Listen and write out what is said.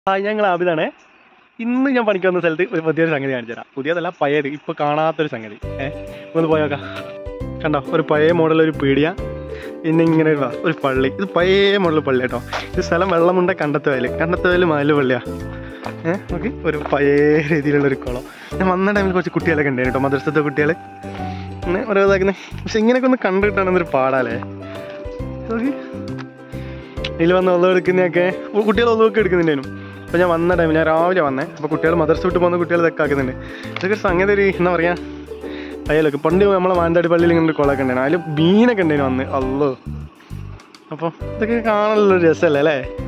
ആ ഞങ്ങൾ ആബിദാണേ ഇന്ന് ഞാൻ പണിക്ക് വന്ന സ്ഥലത്ത് ഒരു പുതിയൊരു സംഗതി കാണിച്ചു തരാം പുതിയതല്ല പഴയത് ഇപ്പൊ കാണാത്തൊരു സംഗതി ഏഹ് ഒന്ന് പോയോക്കാം കണ്ടോ ഒരു പഴയ മോഡൽ ഒരു പീടിയ പിന്നെ ഇങ്ങനെ ഒരു ഒരു പള്ളി ഇത് പഴയ മോഡൽ പള്ളി കേട്ടോ ഇത് സ്ഥലം വെള്ളമുണ്ട കണ്ടത്തുവയൽ കണ്ടത്തുവയൽ മാല് പള്ളിയാ ഏഹ് നോക്കി ഒരു പഴയ രീതിയിലുള്ള ഒരു കുളം ഞാൻ വന്ന ടൈമിൽ കുറച്ച് കുട്ടികളൊക്കെ ഉണ്ടായിരുന്നു കേട്ടോ മദ്രസത്തെ കുട്ടികൾ ഇങ്ങനെ ഓരോ ഇതാക്കുന്നത് പക്ഷെ ഇങ്ങനെയൊക്കെ ഒന്ന് കണ്ടിട്ടാണെന്നൊരു പാടാലേ നോക്കി ഇതിൽ വന്ന് വെള്ളം എടുക്കുന്നതൊക്കെ കുട്ടികൾ വെള്ളമൊക്കെ എടുക്കുന്നുണ്ടായിരുന്നു അപ്പോൾ ഞാൻ വന്ന ടൈമിൽ ഞാൻ രാവിലെ വന്നേ അപ്പോൾ കുട്ടികൾ മദർസ് വിട്ട് പോകുന്ന കുട്ടികൾ ഇതൊക്കെ ആക്കുന്നുണ്ട് ഇതൊക്കെ ഒരു സംഗതി ഒരു എന്താ പറയുക അയ്യലൊക്കെ പണ്ട് നമ്മളെ മാനന്തവാടി പള്ളിയിൽ ഇങ്ങനെ ഒരു കുളമൊക്കെ ഉണ്ടായിരുന്നു അതിൽ മീനൊക്കെ ഉണ്ടായിരുന്നു വന്ന് അല്ലോ അപ്പോൾ ഇതൊക്കെ കാണാനുള്ള രസമല്ലേ അല്ലേ